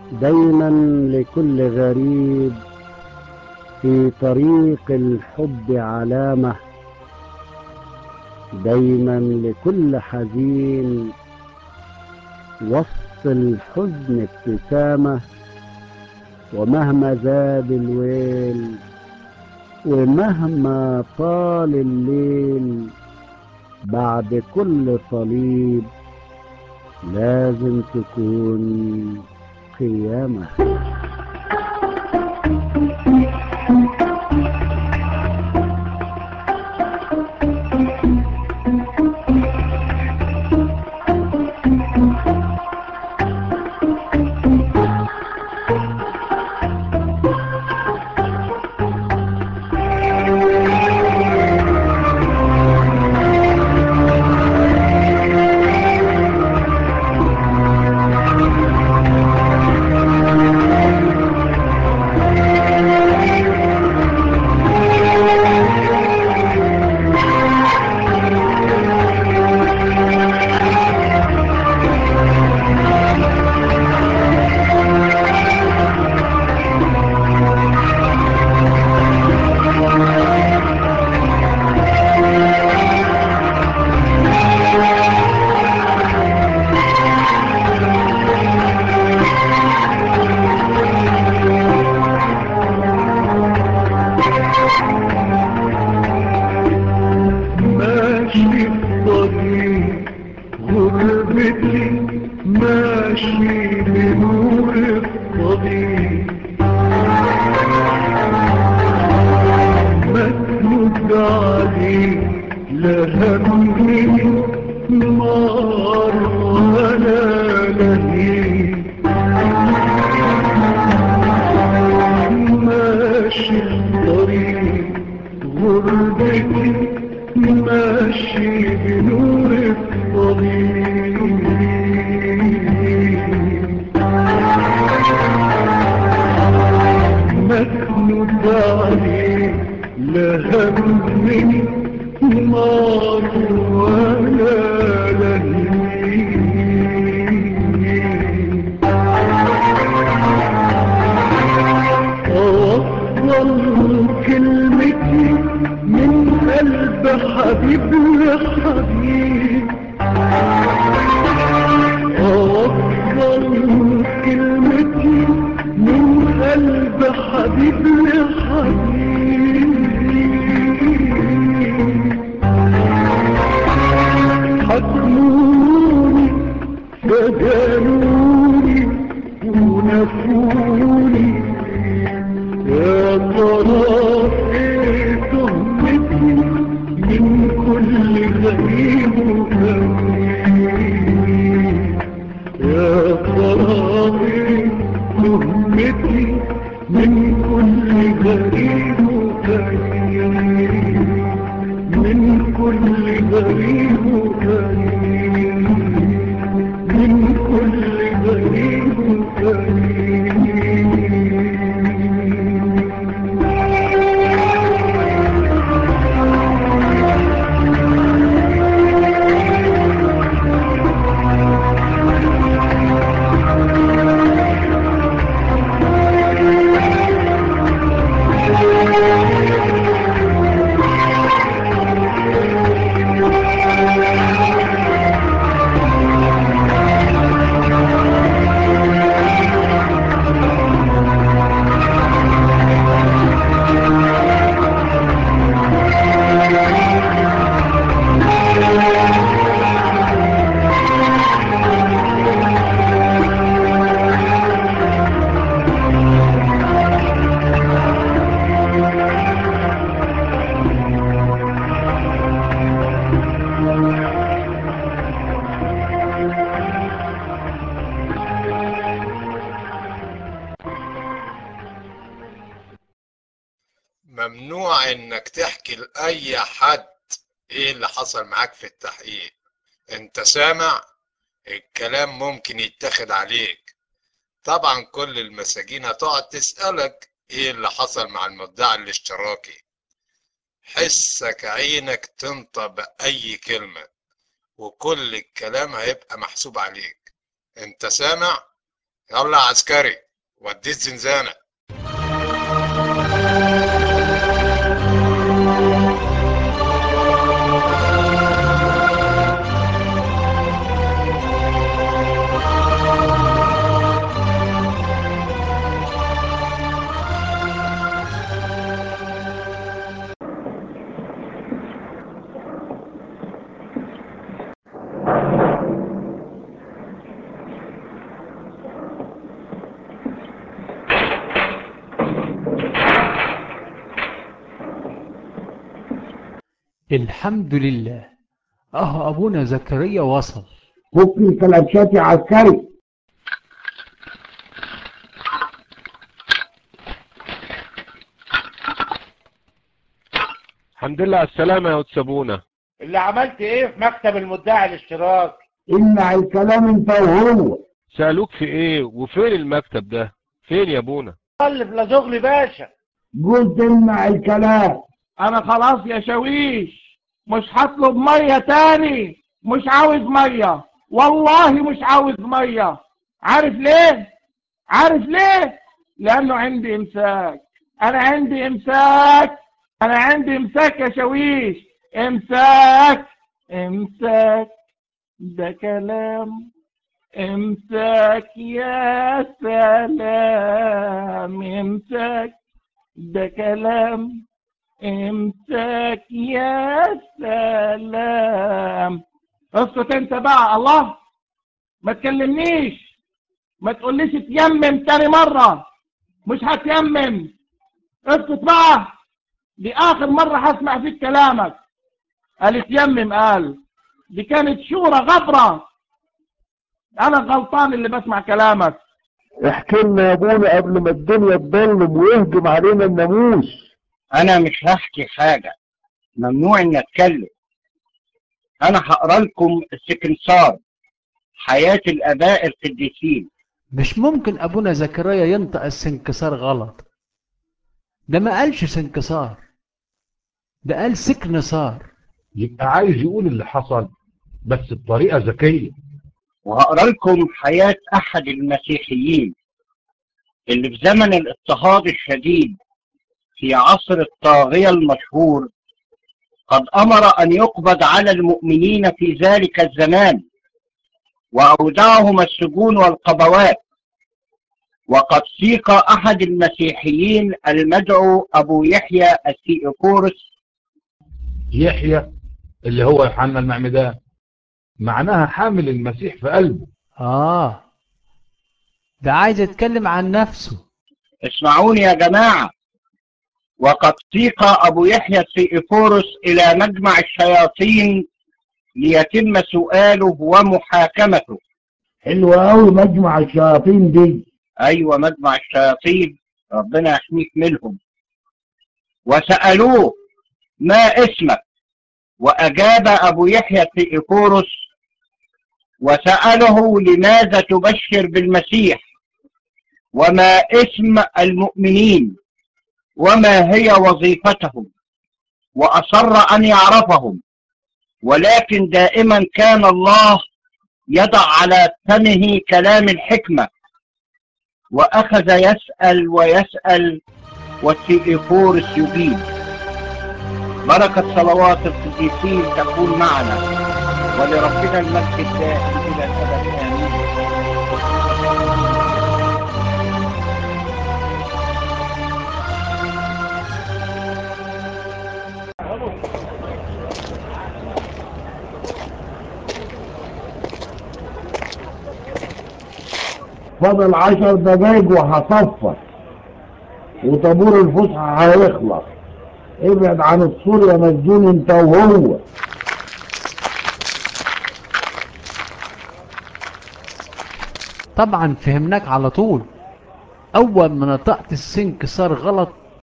دايما لكل غريب في طريق الحب علامة دايما لكل حزين وسط الحزن ابتسامة ومهما زاد الويل ومهما طال الليل بعد كل صليب لازم تكون قيامة ماشي الطريق غربتي ماشي بنور الطريق مسند عليك لا همي نار ولا لهيب ماشي الطريق غربتي ماشي بنور الطريق مسند عليك لا همي نار ولا لهيب أوصل كلمتي من قلب حبيب لحبيب أوصل كلمتي من قلب حبيب لحبيب حكموني فجانوني ونفوني يا ترى ايه تهمتي من كل غريب وغريب يا ترى ايه تهمتي من كل غريب وغريب من كل غريب وغريب من كل غريب وغريب ممنوع انك تحكي لاي حد ايه اللي حصل معاك في التحقيق انت سامع الكلام ممكن يتاخد عليك طبعا كل المساجين هتقعد تسألك ايه اللي حصل مع المدعي الاشتراكي حسك عينك تنطق بأي كلمة وكل الكلام هيبقى محسوب عليك انت سامع يلا يا عسكري وديه الزنزانة الحمد لله اه ابونا زكريا وصل فك الكلبشات يا عسكري الحمد لله على السلامة يا وتسابونا اللي عملت ايه في مكتب المدعي الاشتراك امنع الكلام انت وهو سألوك في ايه وفين المكتب ده فين يا ابونا طلب لزغلي باشا قلت امنع الكلام انا خلاص يا شويش مش هطلب ميه تاني مش عاوز ميه والله مش عاوز ميه عارف ليه عارف ليه لانه عندي امساك انا عندي امساك انا عندي امساك يا شويش امساك امساك ده كلام امساك يا سلام امساك ده كلام امساك يا سلام اسكت انت بقى الله ما تكلمنيش ما تقوليش تيمم تاني مرة مش هتيمم اسكت بقى دي اخر مرة هسمع فيك كلامك قال اتيمم قال دي كانت شورى غبرة انا غلطان اللي بسمع كلامك احكي لنا يا ابونا قبل ما الدنيا تضلم ويهجم علينا الناموس انا مش هحكي حاجة ممنوع اني اتكلم انا هقرا لكم السكنسار حياة الاباء القديسين مش ممكن ابونا زكريا ينطق السنكسار غلط ده ما قالش سنكسار ده قال سكنسار يبقى عايز يقول اللي حصل بس بطريقة ذكية وهقرا لكم حياة احد المسيحيين اللي في زمن الاضطهاد الشديد في عصر الطاغية المشهور قد امر ان يقبض على المؤمنين في ذلك الزمان واودعهم السجون والقبوات وقد سيق احد المسيحيين المدعو ابو يحيى الثيوكورس يحيى اللي هو يوحنا المعمدان معناها حامل المسيح في قلبه اه ده عايز يتكلم عن نفسه اسمعوني يا جماعة وقد سيق أبو يحيى الثيوفورس إلى مجمع الشياطين ليتم سؤاله ومحاكمته حلوة قوي مجمع الشياطين دي أيوة مجمع الشياطين ربنا يحميك منهم وسألوه ما اسمك وأجاب أبو يحيى الثيوفورس وسأله لماذا تبشر بالمسيح وما اسم المؤمنين وما هي وظيفتهم وأصر أن يعرفهم ولكن دائما كان الله يضع على فمه كلام الحكمة وأخذ يسأل ويسأل والثيوفورس يجيب بركة صلوات القديسين تكون معنا ولربنا المجد الدائم إلى الأبد آمين فاضل عشر دقايق وهصفر وطابور الفسحة هيخلص ابعد عن السور يا مسجون انت وهو طبعا فهمناك على طول اول ما نطقت السنكسار غلط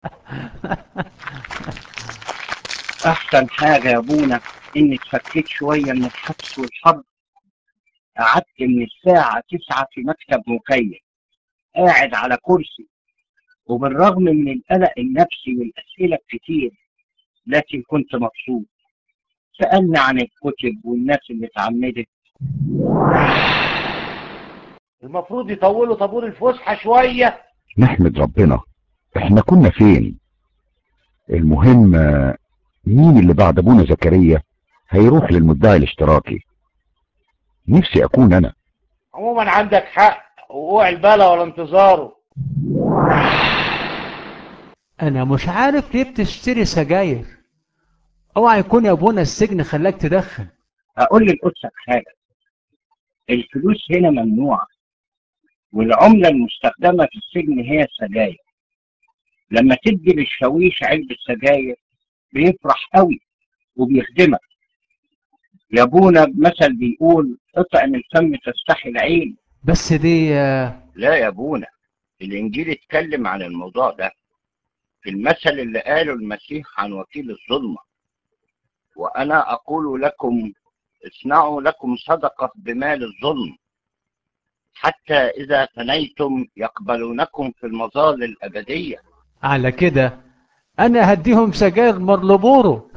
أحسن حاجة يا أبونا إني اتفكيت شوية من الحبس والحرب قعدت من الساعة تسعة في مكتب مكيف قاعد على كرسي وبالرغم من القلق النفسي والأسئلة الكتير لكن كنت مبسوط سألنا عن الكتب والناس اللي اتعمدت المفروض يطولوا طابور الفسحة شوية نحمد ربنا احنا كنا فين المهم آه، مين اللي بعد ابونا زكريا هيروح للمدعي الاشتراكي نفسي اكون انا عموما عندك حق وقوع البلا ولا انتظاره انا مش عارف ليه بتشتري سجاير اوعى يكون يا ابونا السجن خلاك تدخن هقول للقدسك حاجة الفلوس هنا ممنوعة والعملة المستخدمة في السجن هي السجاير لما تدي للشاويش علبة سجاير بيفرح قوي وبيخدمك يا ابونا بمثل بيقول اطعم الفم تستحي العين بس دي آه، لا يا ابونا الانجيل اتكلم عن الموضوع ده في المثل اللي قاله المسيح عن وكيل الظلمة وانا اقول لكم اصنعوا لكم صدقة بمال الظلم حتى اذا فنيتم يقبلونكم في المظال الابدية على كده انا هديهم سجاير مرلبورو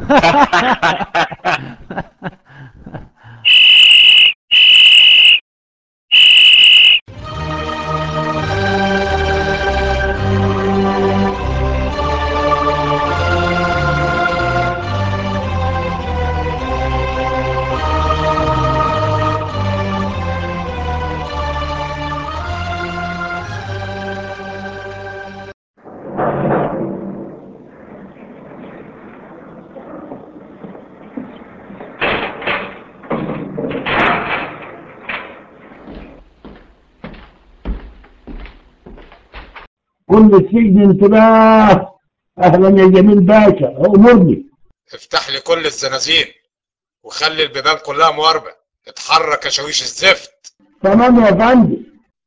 كل السجن انتباه اهلا يا جميل باشا امرني افتح لي كل الزنازين وخلي البيبان كلها مواربة اتحرك يا شاويش الزفت تمام يا فندم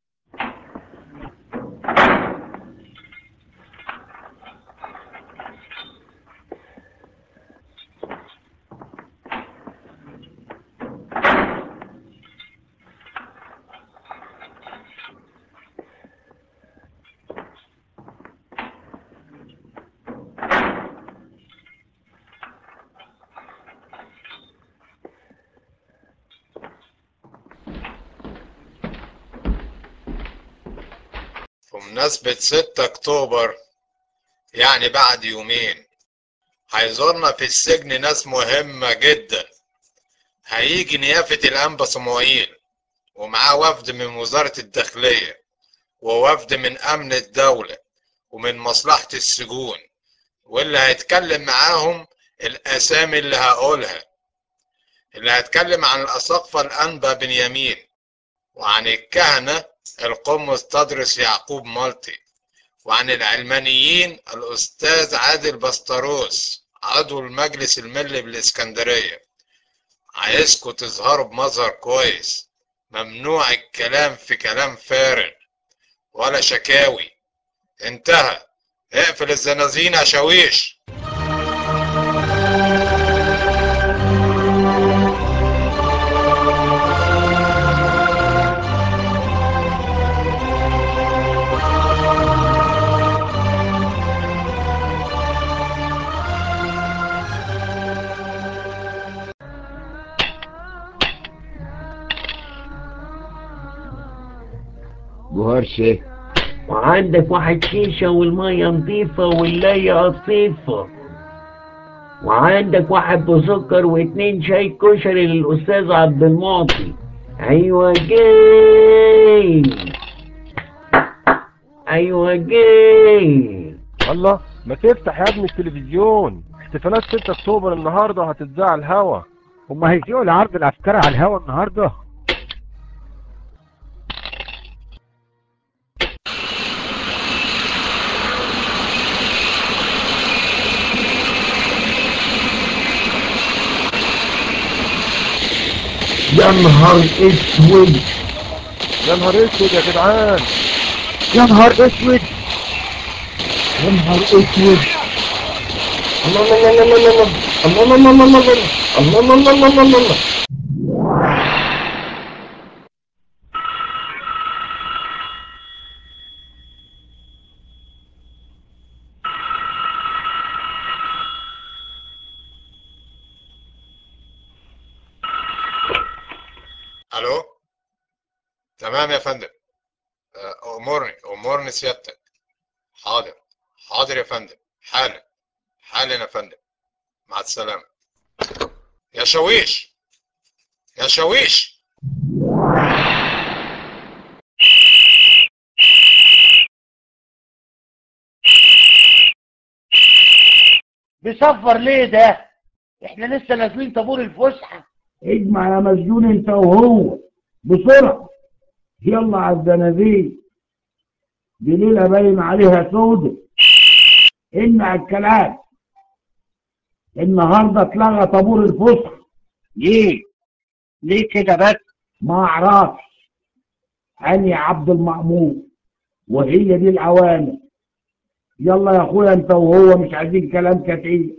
بمناسبة 6 أكتوبر يعني بعد يومين هيزورنا في السجن ناس مهمة جدا هيجي نيافة الأنبا صموئيل ومعاه وفد من وزارة الداخلية ووفد من أمن الدولة ومن مصلحة السجون واللي هيتكلم معاهم الأسامي اللي هقولها اللي هيتكلم عن الأساقفة الأنبا بنيامين وعن الكهنة القمص تدرس يعقوب مالطي وعن العلمانيين الأستاذ عادل بسطروس عضو المجلس الملي بالإسكندرية عايزكوا تظهروا بمظهر كويس ممنوع الكلام في كلام فارغ ولا شكاوي انتهى اقفل الزنازين يا شاويش جوهر شيخ وعندك واحد شيشة والمية نظيفة واللية قصيفة وعندك واحد بسكر واتنين شاي كشري للأستاذ عبد المعطي أيوة جاي أيوة جاي الله ما تفتح يا ابني التلفزيون احتفالات 6 اكتوبر النهارده هتتذاع على الهوا هما هيذيعوا لعرض العسكري على الهوا النهارده يا نهار اسود يا نهار اسود يا جدعان يا نهار اسود يا نهار اسود الله الله الله الله الله الله الله الله الله الله الله الله الله الله الو تمام يا فندم آه، امرني امرني سيادتك حاضر حاضر يا فندم حالا حالا يا فندم مع السلامة يا شويش يا شويش بيصفر ليه ده احنا لسه نازلين طابور الفسحه اجمع يا مسجون انت وهو بسرعة يلا على الزنازين دي ليلة باين عليها سودة امنع الكلام النهاردة اتلغى طابور الفسحة ليه ليه كده بس ما اعرفش انا يا عبد المأمور وهي دي العوامل يلا يا اخويا انت وهو مش عايزين كلام كتير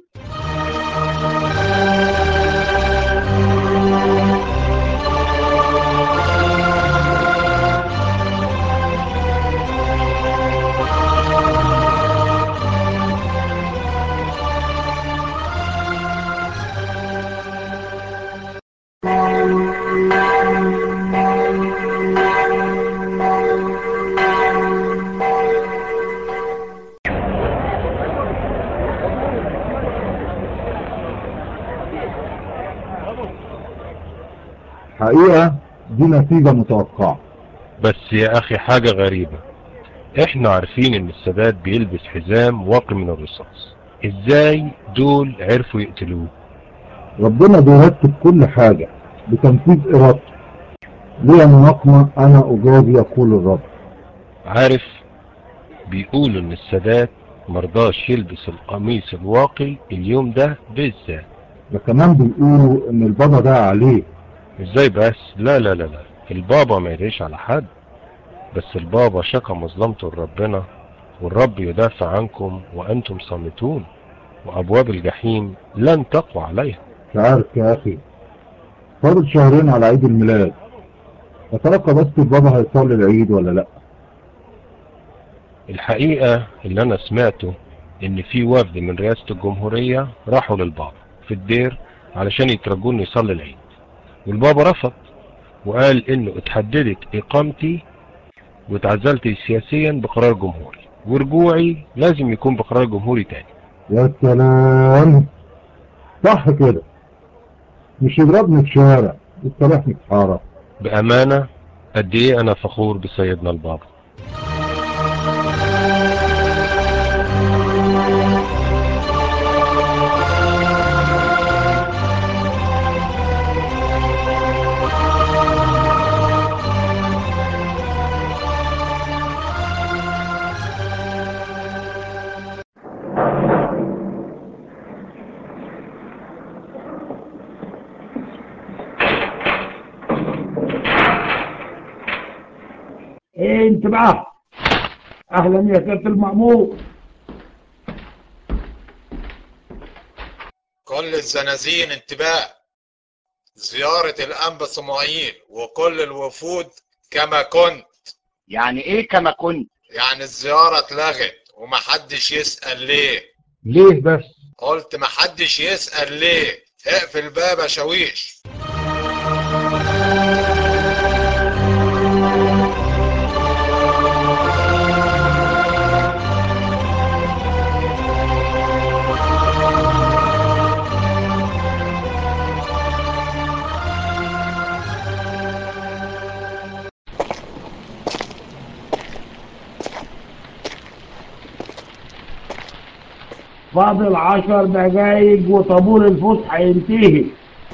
حقيقة دي نتيجة متوقعة بس يا اخي حاجة غريبة احنا عارفين ان السادات بيلبس حزام واقي من الرصاص ازاي دول عرفوا يقتلوه ربنا بيرتب كل حاجة بتنفيذ إرادته ليا مناقمة أنا أجازي يقول الرب عارف بيقولوا ان السادات مرضاش يلبس القميص الواقي اليوم ده بالذات ده كمان بيقولوا إن البابا ده عليه ازاي بس لا لا لا لا البابا ما يدعيش على حد بس البابا شكى مظلمته لربنا والرب يدافع عنكم وانتم صامتون وابواب الجحيم لن تقوى عليها مش عارف يا أخي فاضل شهرين على عيد الميلاد أتلقى بس البابا هيصلي العيد ولا لأ الحقيقة اللي انا سمعته ان في وفد من رئاسة الجمهورية راحوا للبابا في الدير علشان يترجوا انه يصلي العيد والبابا رفض وقال انه اتحددت اقامتي واتعزلت سياسيا بقرار جمهوري ورجوعي لازم يكون بقرار جمهوري تاني يا سلام صح كده مش يضربني في شارع يصالحني في حارة بأمانة قد ايه انا فخور بسيدنا البابا ايه انت بقى اهلا يا سيادة المأمور كل الزنازين انتباه زيارة الأنبا صموئيل وكل الوفود كما كنت يعني ايه كما كنت يعني الزيارة اتلغت ومحدش يسأل ليه ليه بس قلت محدش يسأل ليه اقفل باب يا شويش فاضل عشر دقايق وطابور الفسحة ينتهي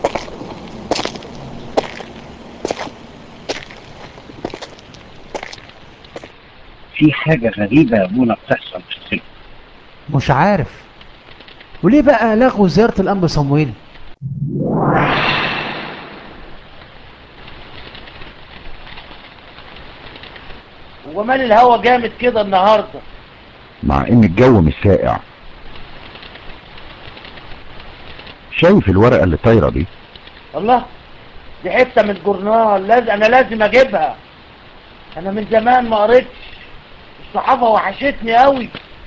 في حاجة غريبة يا ابونا بتحصل في السجن مش عارف وليه بقى لغوا زيارة الأنبا صمويل ومال الهوا جامد كده النهارده مع ان الجو مش ساقع شايف الورقة اللي طايرة دي الله دي حته من الجورنال لازم انا لازم اجيبها انا من زمان ما قريتش الصحافه وحشتني قوي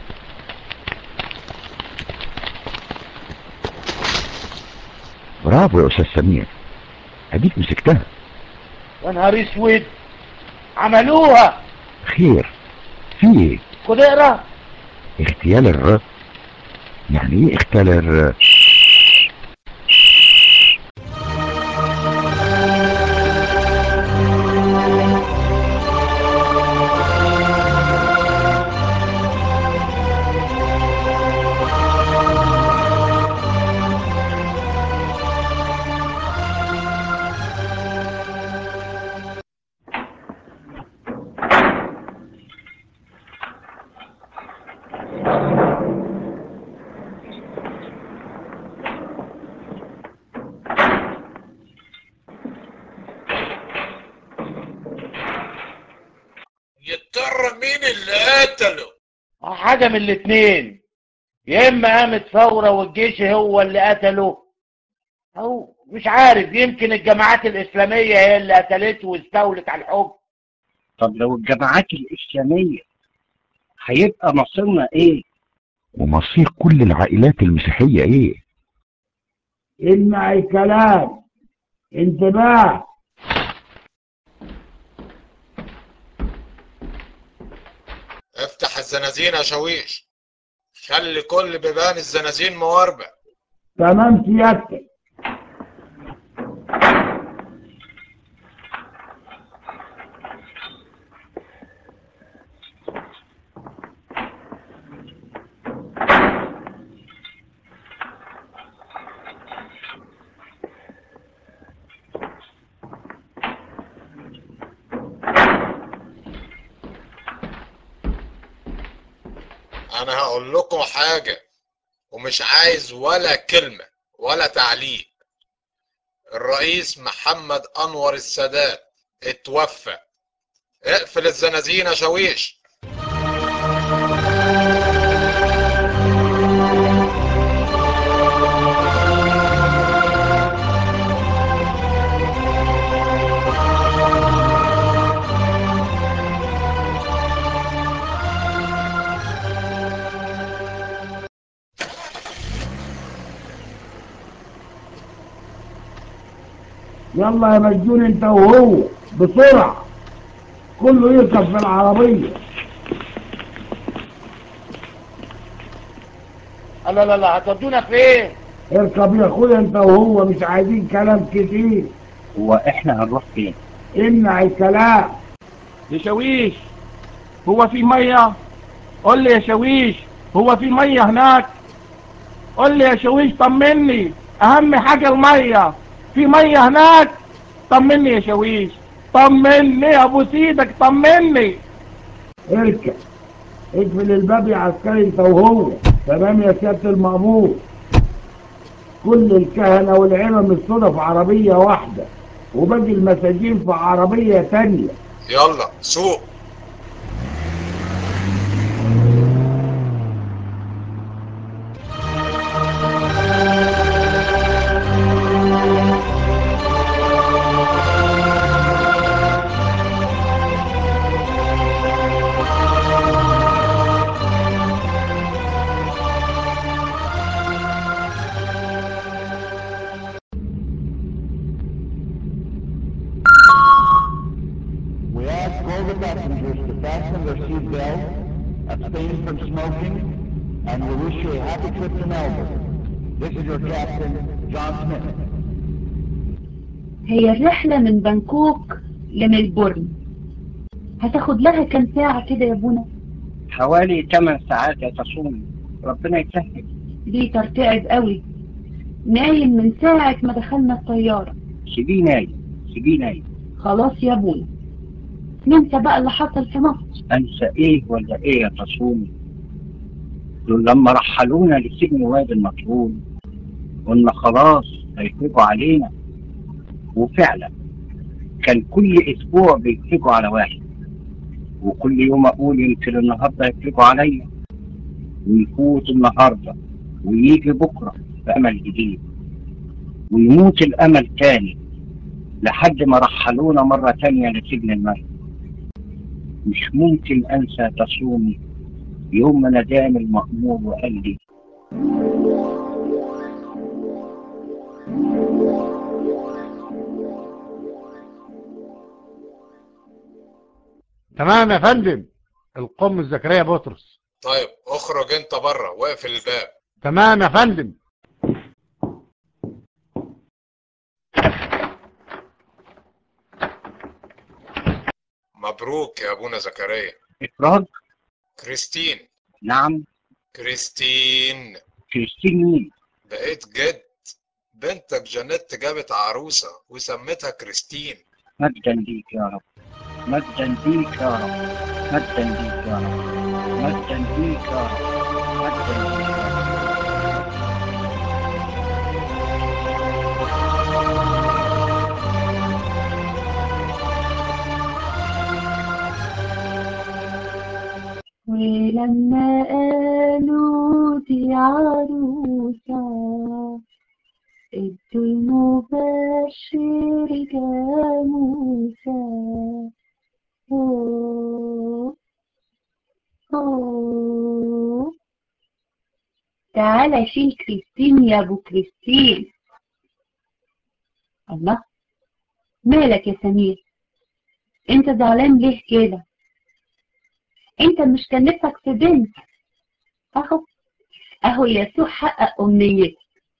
برافو يا استاذ سمير اديك مسكتها يا نهار اسود عملوها خير في ايه خد اقرا اغتيال الر يعني ايه اغتيال الر يضطر مين اللي قتله حاجة من الاتنين يا اما قامت ثورة والجيش هو اللي قتله او مش عارف يمكن الجماعات الاسلامية هي اللي قتلته واستولت على الحكم طب لو الجماعات الإسلامية هيبقى مصيرنا إيه؟ ومصير كل العائلات المسيحية ايه اسمع الكلام انتباه افتح الزنازين يا شويش خلي كل بيبان الزنازين مواربة تمام سيادتك انا هقول لكم حاجة ومش عايز ولا كلمة ولا تعليق الرئيس محمد انور السادات اتوفى اقفل الزنازين يا شويش يلا يا مجنون انت وهو بسرعة كله يركب في العربية لا لا لا هتودونا فين اركب يا اخويا انت وهو مش عايزين كلام كتير هو إحنا هنروح فين؟ امنع الكلام يا شويش هو في ميه قول لي يا شويش هو في ميه هناك قول لي يا شويش طمني اهم حاجه الميه في ميه هناك طمني يا شويش طمني ابو سيدك طمني اركب اقفل الباب يا عسكري انت وهو تمام يا سيادة المأمور كل الكهنة والعلم الصدى في عربية واحدة وباقي المساجين في عربية تانية يلا سوق We ask all the passengers to fasten their seat belts, abstain from smoking, and we wish you a happy trip to Melbourne. This is your captain, John Smith. هي الرحلة من بانكوك لملبورن هتاخد لها كام ساعة كده يا بونا حوالي 8 ساعات يا تصومي ربنا يسهل بيتر تعب قوي نايم من ساعة ما دخلنا الطيارة سيبيه نايم سيبيه نايم خلاص يا بونا ننسى بقى اللي حصل في مصر أنسى إيه ولا إيه يا تصومي دول لما رحلونا لسجن وادي النطرون قلنا خلاص هيفرجوا علينا وفعلا كان كل اسبوع بيفرجوا على واحد وكل يوم اقول يمكن النهارده يفرجوا عليا ويفوت النهارده ويجي بكره بامل جديد ويموت الامل تاني لحد ما رحلونا مره تانيه لسجن المرء مش ممكن انسى تصومي يوم ما ناداني المأمور وقال لي تمام يا فندم القم زكريا بطرس طيب اخرج انت بره واقفل الباب تمام يا فندم مبروك يا ابونا زكريا إفراج كريستين نعم كريستين كريستين مين بقيت جد بنتك جانيت جابت عروسة وسمتها كريستين مجدا ليك يا رب مجدا ليك يا رب مجدا ليك يا رب مجدا ليك يا رب مجدا ليك يا رب ولما قالوا دي عروسة ادوا المبشر جاموسة أوه أوه تعالى شيل كريستين يا ابو كريستين الله مالك يا سمير انت زعلان ليه كده انت مش كان نفسك في بنت اهو اهو يسوع حقق امنيتك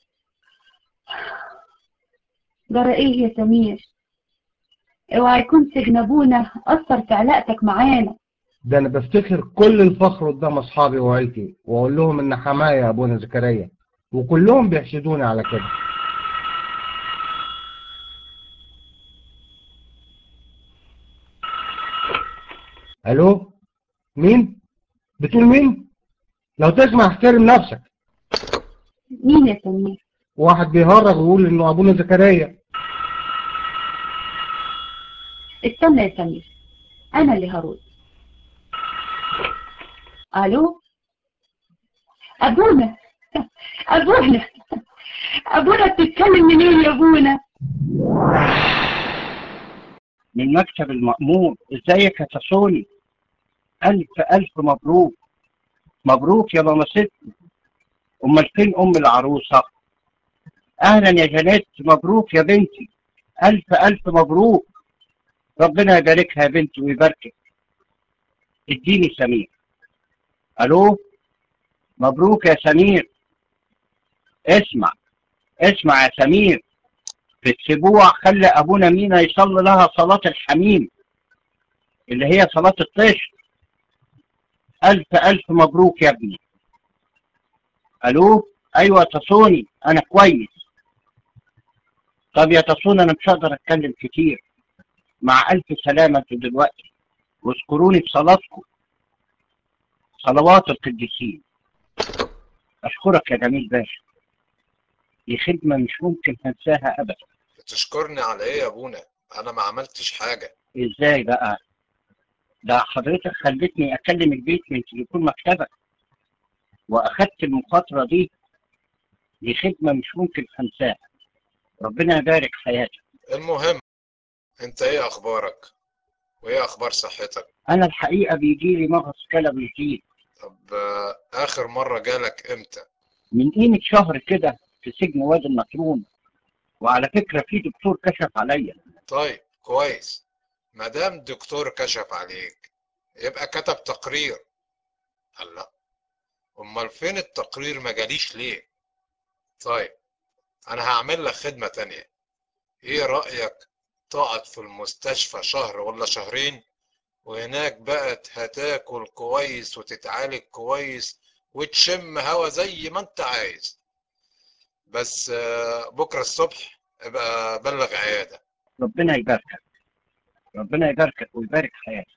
جرى ايه يا سمير اوعى يكون سجن ابونا اثر في علاقتك معانا ده انا بفتخر كل الفخر قدام اصحابي وعيلتي واقول لهم ان حماية ابونا زكريا وكلهم بيحسدوني على كده الو مين بتقول مين لو تسمع احترم نفسك مين يا سمير واحد بيهرج ويقول انه ابونا زكريا استنى يا سمير انا اللي هرد الو ابونا ابونا ابونا بتتكلم منين يا ابونا من مكتب المأمور ازيك يا تسوني ألف ألف مبروك مبروك يا ماما ست أمال فين أم العروسة أهلا يا جنات مبروك يا بنتي ألف ألف مبروك ربنا يباركها يا بنتي ويباركك اديني سمير ألو مبروك يا سمير اسمع اسمع يا سمير في السبوع خلى أبونا مينا يصلي لها صلاة الحميم اللي هي صلاة الطشت ألف ألف مبروك يا ابني ألو أيوة تصوني أنا كويس طب يا تصوني أنا مش هقدر أتكلم كتير مع ألف سلامة انتوا دلوقتي واذكروني بصلاتكم صلوات القديسين أشكرك يا جميل باشا دي خدمة مش ممكن هنساها أبدا بتشكرني على ايه يا ابونا انا ما عملتش حاجة إزاي بقى ده حضرتك خلتني أكلم البيت من تليفون مكتبك وأخدت المخاطرة دي دي خدمة مش ممكن هنساها ربنا يبارك حياتك المهم انت ايه اخبارك وايه اخبار صحتك أنا الحقيقة بيجي لي مغص كلوي جديد طب آه، اخر مرة جالك امتى من قيمة شهر كده في سجن وادي النطرون وعلى فكرة في دكتور كشف عليا طيب كويس مادام دكتور كشف عليك يبقى كتب تقرير الله امال فين التقرير ما جاليش ليه طيب انا هعمل لك خدمة تانية ايه رأيك تقعد في المستشفى شهر ولا شهرين وهناك بقى هتاكل كويس وتتعالج كويس وتشم هوا زي ما انت عايز بس آه، بكرة الصبح ابقى بلغ عيادة ربنا يباركك ربنا يباركك ويبارك حياتك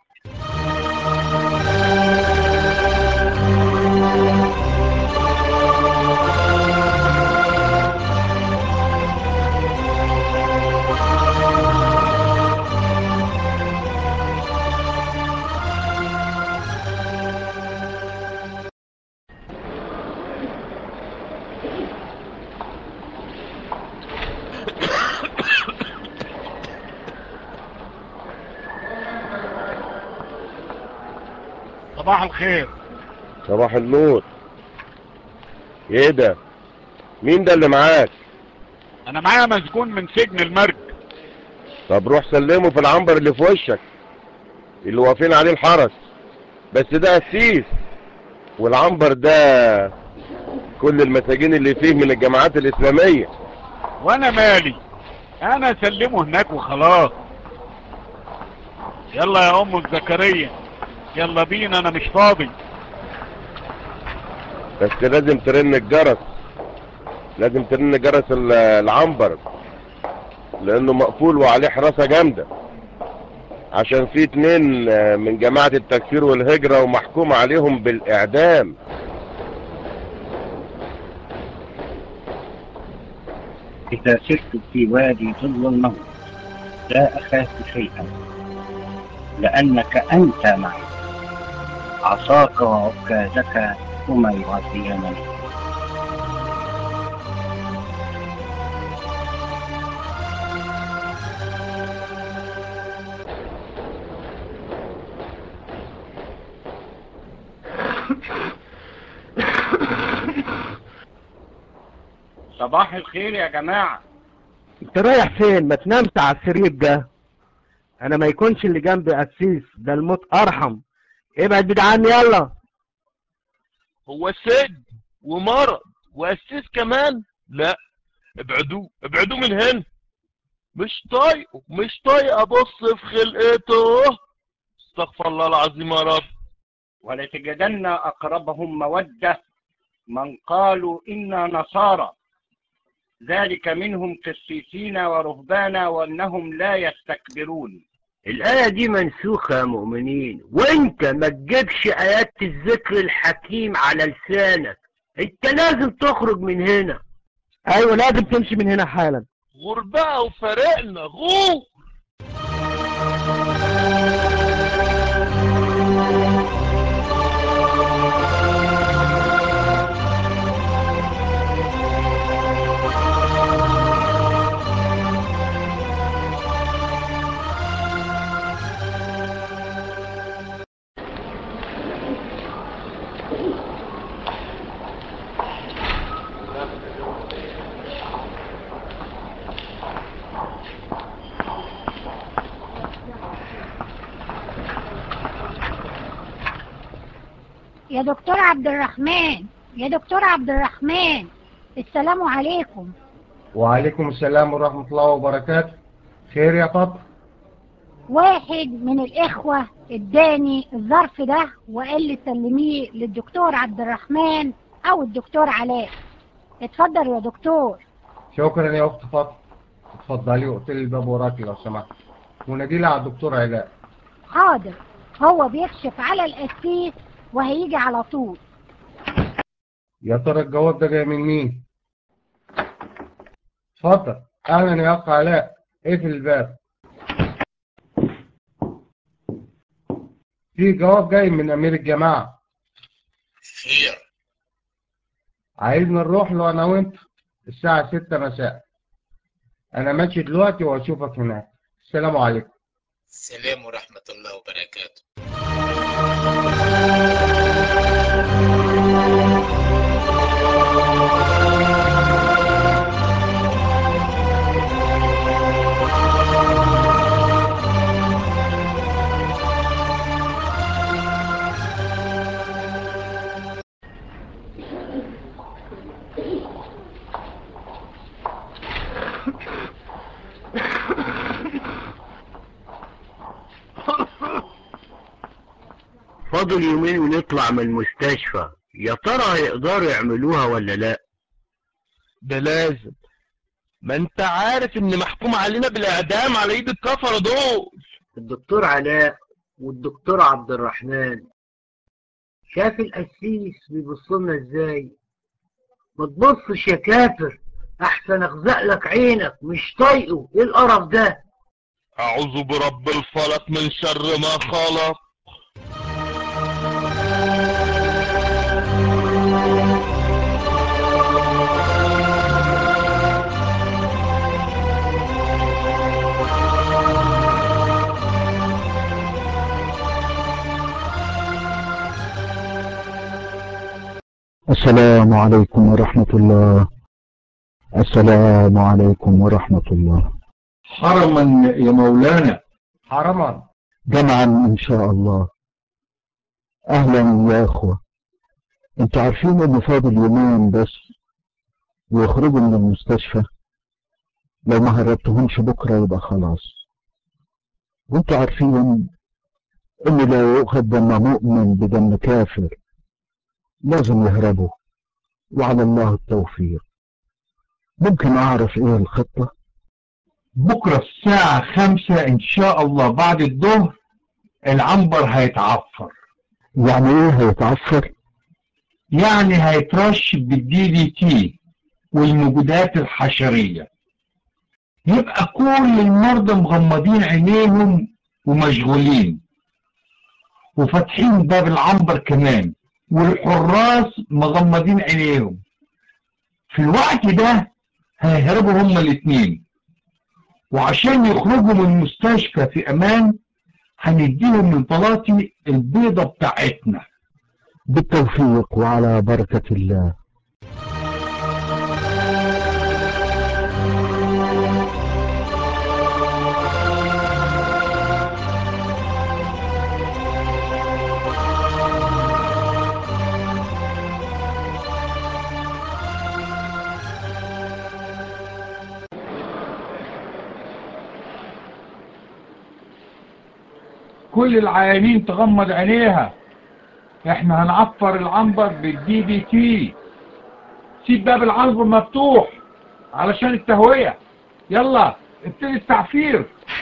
صباح الخير صباح النور ايه ده مين ده اللي معاك انا معايا مسجون من سجن المرج طب روح سلمه في العنبر اللي في وشك اللي واقفين عليه الحرس بس ده قسيس والعنبر ده كل المساجين اللي فيه من الجماعات الإسلامية وانا مالي انا اسلمه هناك وخلاص يلا يا ام زكريا يلا بينا انا مش فاضي بس لازم ترن الجرس لازم ترن جرس ال- العنبر لانه مقفول وعليه حراسة جامدة عشان في اتنين آه، من جماعة التكفير والهجرة ومحكوم عليهم بالاعدام إذا سرت في وادي ظل الموت لا أخاف شيئا لأنك أنت معي عصاك وعكازك هما يغذيانني صباح الخير يا جماعة انت رايح فين ما تنامش على السرير ده انا ما يكونش اللي جنبي قسيس ده الموت ارحم ابعد بعيد عني يلا هو سجن ومرض واسيس كمان لا ابعدوه ابعدوه من هنا مش طايقه مش طايق ابص في خلقته استغفر الله العظيم يا رب ولتجدن أقربهم مودة من قالوا إنا نصارى ذلك منهم قسيسين ورهبانا وأنهم لا يستكبرون الآية دي منسوخة يا مؤمنين وانت ما تجيبش آيات الذكر الحكيم على لسانك انت لازم تخرج من هنا ايوه لازم تمشي من هنا حالا غرباء وفارقنا غور يا دكتور عبد الرحمن يا دكتور عبد الرحمن السلام عليكم وعليكم السلام ورحمة الله وبركاته خير يا فاطمة واحد من الإخوة اداني الظرف ده وقال لي سلميه للدكتور عبد الرحمن أو الدكتور علاء اتفضل يا دكتور شكرا يا أخت فاطمة اتفضلي واقفلي الباب وراكي لو سمحت ونادي لي على الدكتور علاء حاضر هو بيكشف على القسيس وهيجي على طول يا ترى الجواب ده جاي من مين؟ اتفضل أهلا يا أخ علاء اقفل الباب في جواب جاي من أمير الجماعة خير عايزنا نروح له أنا وأنت الساعة ستة مساء أنا ماشي دلوقتي وأشوفك هناك السلام عليكم السلام ورحمة الله وبركاته فاضل يومين ونطلع من المستشفى يا ترى هيقدروا يعملوها ولا لا ده لازم ما انت عارف ان محكوم علينا بالاعدام على ايد الكفرة دول الدكتور علاء والدكتور عبد الرحمن شاف القسيس بيبص لنا ازاي ما تبصش يا كافر احسن اخزق لك عينك مش طايقه ايه القرف ده اعوذ برب الفلق من شر ما خلق السلام عليكم ورحمة الله السلام عليكم ورحمة الله حرما يا مولانا حرما جمعا ان شاء الله اهلا يا اخوة انتوا عارفين ان فاضل يومين بس ويخرجوا من المستشفى لو ما هربتهمش بكرة يبقى خلاص وانتوا عارفين ان لو يؤخذ دم مؤمن بدم كافر لازم يهربوا وعلى الله التوفيق ممكن اعرف ايه الخطة بكرة الساعة خمسة إن شاء الله بعد الظهر العنبر هيتعفر يعني ايه هيتعفر يعني هيترش بالدي دي تي والمبيدات الحشرية يبقى كل المرضى مغمضين عينيهم ومشغولين وفاتحين باب العنبر كمان والحراس مغمضين عينيهم في الوقت ده هيهربوا هما الاتنين وعشان يخرجوا من المستشفى في امان هنديهم من بلاطي البيضة بتاعتنا بالتوفيق وعلى بركة الله كل العيانين تغمض عينيها احنا هنعفر العنبر بالدي دي تي سيب باب العنبر مفتوح علشان التهوية يلا ابتدي التعفير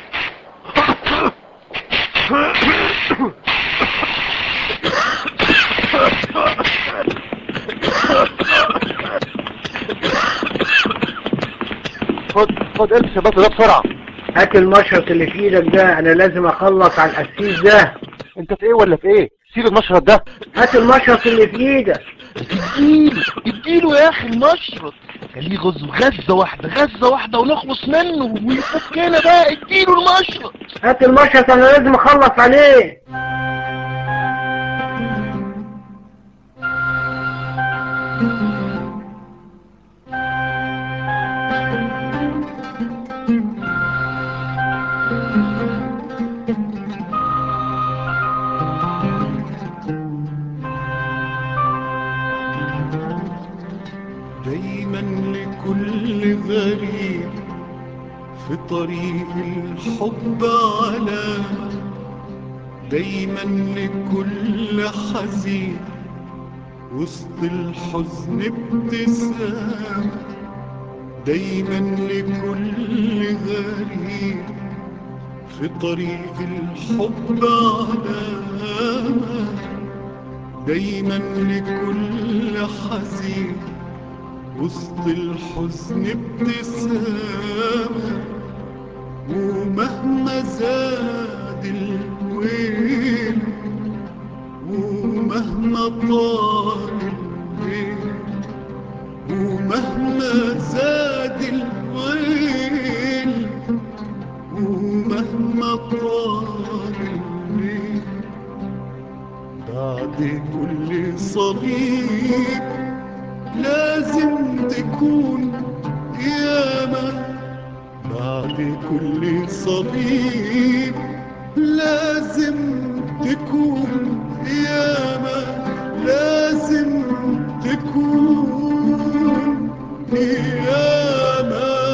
خد خد البس البطل ده بسرعة هات المشرط اللي في ايدك ده انا لازم اخلص على القسيس ده انت في ايه ولا في ايه سيب المشرط ده هات المشرط اللي في ايدك اديله اديله يا اخي المشرط خليه غزو غزة واحدة غزة واحدة ونخلص منه ويفكنا بقى اديله المشرط هات المشرط انا لازم اخلص عليه دايما لكل غريب في طريق الحب علامة دايما لكل حزين وسط الحزن ابتسامة دايما لكل غريب في طريق الحب علامة دايما لكل حزين وسط الحزن ابتسامة ومهما زاد الويل ومهما طال الليل ومهما زاد الويل ومهما طال الليل بعد كل صليب لازم تكون قيامة بعد كل صليب لازم تكون قيامة لازم تكون قيامة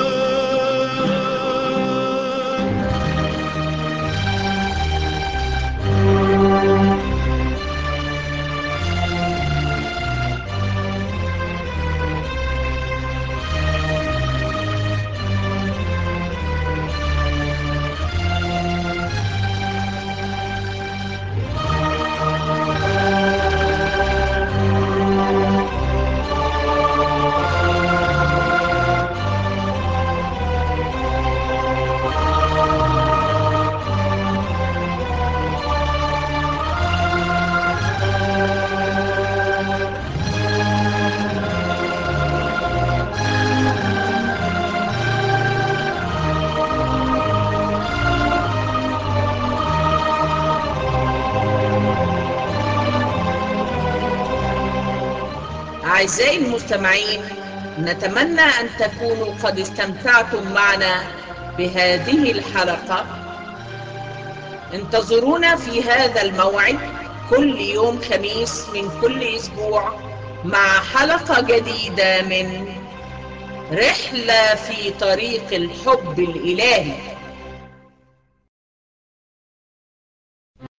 أعزائي المستمعين نتمنى أن تكونوا قد استمتعتم معنا بهذه الحلقة انتظرونا في هذا الموعد كل يوم خميس من كل أسبوع مع حلقة جديدة من رحلة في طريق الحب الإلهي